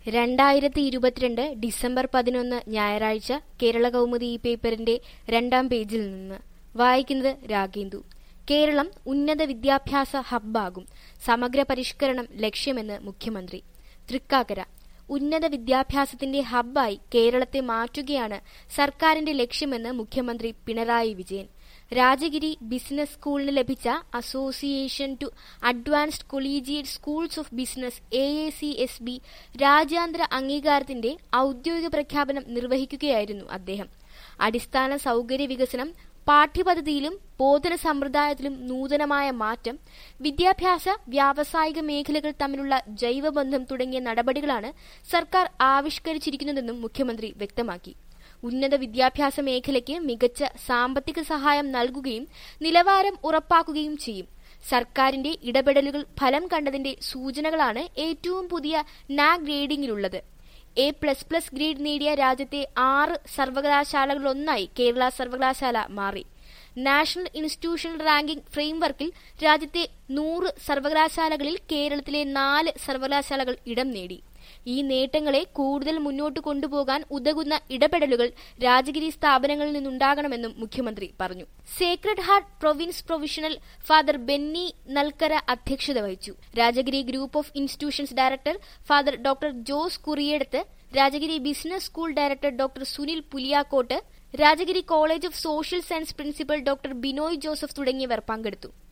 രണ്ടായിരത്തി ഇരുപത്തിരണ്ട് ഡിസംബർ പതിനൊന്ന് ഞായറാഴ്ച കേരള കൗമുദി ഈ പേപ്പറിന്റെ രണ്ടാം പേജിൽ നിന്ന് വായിക്കുന്നത് രാഗേന്ദു കേരളം ഉന്നത വിദ്യാഭ്യാസ ഹബ്ബാകും സമഗ്ര പരിഷ്കരണം ലക്ഷ്യമെന്ന് മുഖ്യമന്ത്രി തൃക്കാക്കര ഉന്നത വിദ്യാഭ്യാസത്തിന്റെ ഹബ്ബായി കേരളത്തെ മാറ്റുകയാണ് സർക്കാരിന്റെ ലക്ഷ്യമെന്ന് മുഖ്യമന്ത്രി പിണറായി വിജയൻ രാജഗിരി ബിസിനസ് സ്കൂളിന് ലഭിച്ച association to advanced collegiate schools of business A A C S B രാജ്യാന്തര അംഗീകാരത്തിന്റെ ഔദ്യോഗിക പ്രഖ്യാപനം നിർവഹിക്കുകയായിരുന്നു അദ്ദേഹം അടിസ്ഥാന സൗകര്യ വികസനം പാഠ്യപദ്ധതിയിലും ബോധന സമ്പ്രദായത്തിലും നൂതനമായ മാറ്റം വിദ്യാഭ്യാസ വ്യാവസായിക മേഖലകൾ തമ്മിലുള്ള ജൈവബന്ധം തുടങ്ങിയ നടപടികളാണ് സർക്കാർ ആവിഷ്കരിച്ചിരിക്കുന്നതെന്നും മുഖ്യമന്ത്രി വ്യക്തമാക്കി ഉന്നത വിദ്യാഭ്യാസ മേഖലയ്ക്ക് മികച്ച സാമ്പത്തിക സഹായം നൽകുകയും നിലവാരം ഉറപ്പാക്കുകയും ചെയ്യും സർക്കാരിന്റെ ഇടപെടലുകൾ ഫലം കണ്ടതിന്റെ സൂചനകളാണ് ഏറ്റവും പുതിയ നാക് ഗ്രേഡിംഗിലുള്ളത് എ പ്ലസ് പ്ലസ് ഗ്രേഡ് നേടിയ രാജ്യത്തെ ആറ് സർവകലാശാലകളിലൊന്നായി കേരള സർവകലാശാല മാറി നാഷണൽ ഇൻസ്റ്റിറ്റ്യൂഷണൽ റാങ്കിംഗ് ഫ്രെയിംവർക്കിൽ രാജ്യത്തെ നൂറ് സർവകലാശാലകളിൽ കേരളത്തിലെ നാല് സർവകലാശാലകൾ ഇടം നേടി ഈ നേട്ടങ്ങളെ കൂടുതൽ മുന്നോട്ട് കൊണ്ടുപോകാൻ ഉതകുന്ന ഇടപെടലുകൾ രാജഗിരി സ്ഥാപനങ്ങളിൽ നിന്നുണ്ടാകണമെന്നും മുഖ്യമന്ത്രി പറഞ്ഞു sacred heart province provincial father Benny Nalkara അധ്യക്ഷത വഹിച്ചു Rajagiri group of institutions director father doctor Jose Kuriedath Rajagiri business school director doctor Sunil Puliyakkott Rajagiri college of social science principal doctor Binoy Joseph തുടങ്ങിയവർ പങ്കെടുത്തു